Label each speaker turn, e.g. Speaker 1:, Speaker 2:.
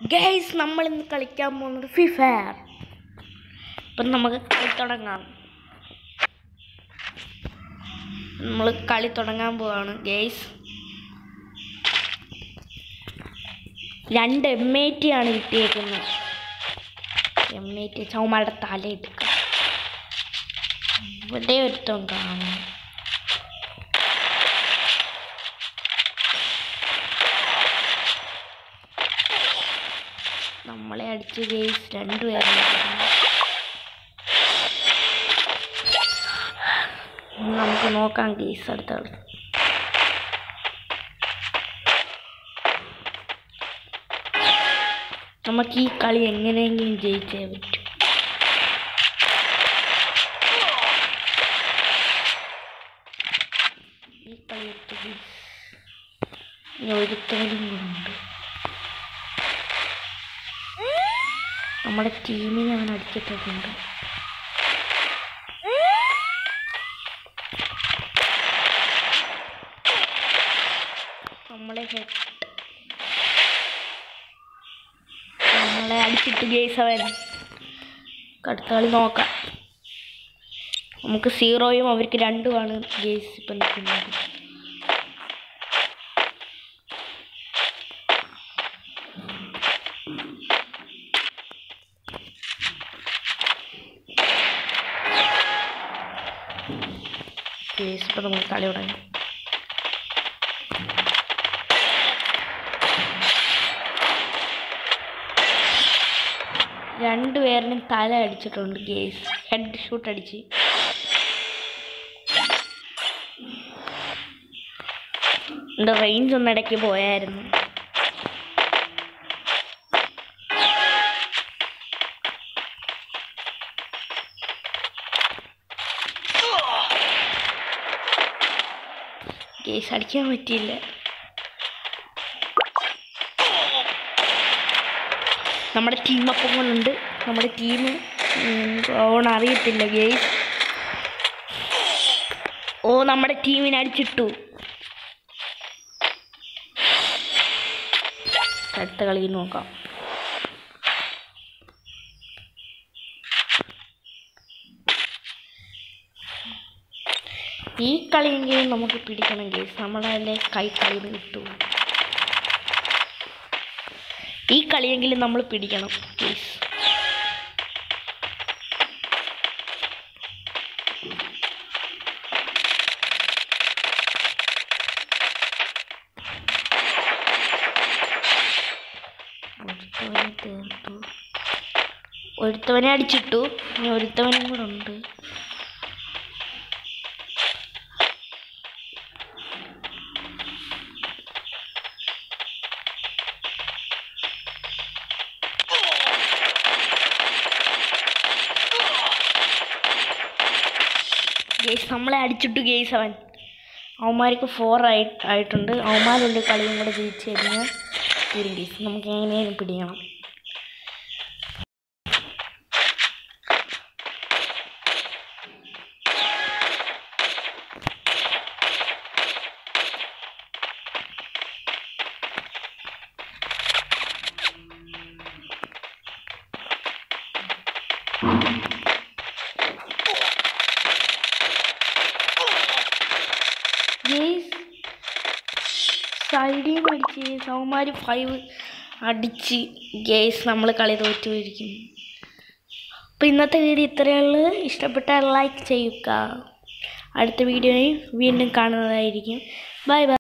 Speaker 1: guys നമ്മൾ ഇന്ന് കളിക്കാൻ പോകുന്നത് ഫ്രീ ഫയർ അപ്പം നമുക്ക് കളി തുടങ്ങാം നമ്മൾ കളി തുടങ്ങാൻ പോവാണ് ഗൈസ് രണ്ട് എം ഐ ടി ആണ് കിട്ടിയേക്കുന്നത് എം ഐ ടി ചുമയുടെ തല എടുക്കുക ഇവിടെ ഒരുത്തം കാണും നമ്മളെ അടിച്ച് ഗെയ്സ് രണ്ടുപേരും നമുക്ക് നോക്കാം ഗെയ്സ് അടുത്ത കളി നമുക്ക് ഈ കളി എങ്ങനെയെങ്കിലും ജയിച്ചേ പറ്റൂ ഈ കളി എടുത്ത് ഗെയ്സ് ഇനി ഒരുത്തവരും കൂടെ ഉണ്ട് നമ്മുടെ ടീമിനെ അവൻ അടിച്ചിട്ടുണ്ട് നമ്മളെ ഹെഡ് നമ്മളെ അടിച്ചിട്ട് ഗേസ് അവൻ അടുത്ത കളി നോക്കാം നമുക്ക് സീറോയും അവർക്ക് രണ്ടുമാണ് ഗേസ് ഇപ്പം നിൽക്കുന്നത് ഗേസ് ഇപ്പം നമുക്ക് കളി തുടങ്ങി രണ്ടുപേരിനും തല അടിച്ചിട്ടുണ്ട് ഗേസ് ഹെഡ് ഷൂട്ട് അടിച്ച് എൻ്റെ റേഞ്ച് ഒന്ന് ഇടയ്ക്ക് പോയായിരുന്നു കേസ് അടിക്കാൻ പറ്റിയില്ല നമ്മുടെ ടീം അപ്പം കൊണ്ടുണ്ട് നമ്മുടെ ടീം ഓൺ അറിയത്തില്ല ഗെയ്സ് ഓ നമ്മുടെ ടീമിനെ അടിച്ചിട്ടു അടുത്ത കളി നോക്കാം ഈ കളിയെങ്കിലും നമുക്ക് പിടിക്കണം ഗേസ് നമ്മളതിൻ്റെ കൈ കളി കിട്ടും ഈ കളിയെങ്കിലും നമ്മൾ പിടിക്കണം പ്ലീസ് ഒരുത്തവനെ തീർത്തു ഒരുത്തവനെ അടിച്ചിട്ടു ഇനി ഒരുത്തവനും കൂടെ ഉണ്ട് ഗേസ് നമ്മളെ അടിച്ചിട്ടു ഗേസ് അവൻ അവന്മാർക്ക് ഫോർ ആയി ആയിട്ടുണ്ട് അവന്മാരുണ്ട് കളിയും കൂടെ ജയിച്ചു കഴിഞ്ഞാൽ തീരും ഗേസ് നമുക്ക് എങ്ങനെയും പിടിക്കണം ഗേസ് സൈഡിൽ നിന്ന് അടിച്ച് സൗമാർ ഫൈവ് അടിച്ച് ഗേസ് നമ്മൾ കളി തോറ്റു പോയിരിക്കുന്നു അപ്പോൾ ഇന്നത്തെ വീഡിയോ ഇത്രയേ ഉള്ളൂ ഇഷ്ടപ്പെട്ടാൽ ലൈക്ക് ചെയ്യുക അടുത്ത വീഡിയോയിൽ വീണ്ടും കാണുന്നതായിരിക്കും ബൈ ബൈ